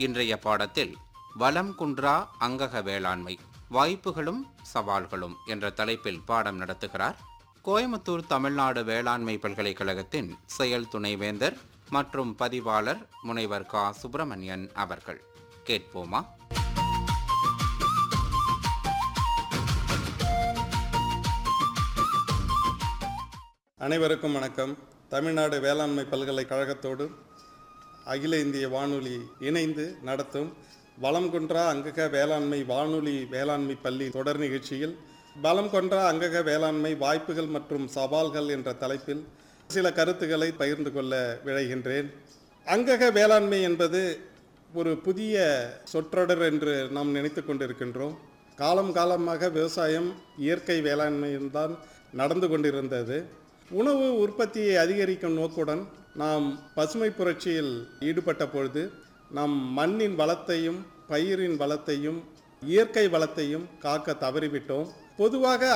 இன்றைய பாடத்தில் வளம் குன்றா அங்கக வேளாண்மை வாய்ப்புகளும் சவால்களும் என்ற தலைப்பில் பாடம் நடத்துகிறார் கோயம்புத்தூர் தமிழ்நாடு வேளாண்மை பல்கலைக்கழகத்தின் செயல் துணைவேந்தர் மற்றும் பதிவாளர் முனைவர் கா சுப்பிரமணியன் அவர்கள் கேட்போமா அனைவருக்கும் வணக்கம் தமிழ்நாடு வேளாண்மை பல்கலைக்கழகத்தோடு அகில இந்திய வானொலி இணைந்து நடத்தும் வளம் கொன்றா அங்கக வேளாண்மை வானொலி வேளாண்மை பள்ளி தொடர் நிகழ்ச்சியில் பலம் கொன்றா அங்கக வேளாண்மை வாய்ப்புகள் மற்றும் சவால்கள் என்ற தலைப்பில் சில கருத்துக்களை பகிர்ந்து கொள்ள விழைகின்றேன் அங்கக வேளாண்மை என்பது ஒரு புதிய சொற்றொடர் என்று நாம் நினைத்து கொண்டிருக்கின்றோம் காலம் காலமாக விவசாயம் இயற்கை வேளாண்மையில்தான் நடந்து கொண்டிருந்தது உணவு உற்பத்தியை அதிகரிக்கும் நோக்குடன் நாம் பசுமை புரட்சியில் ஈடுபட்ட பொழுது நம் மண்ணின் வளத்தையும் பயிரின் வளத்தையும் இயற்கை வளத்தையும் காக்க தவறிவிட்டோம் பொதுவாக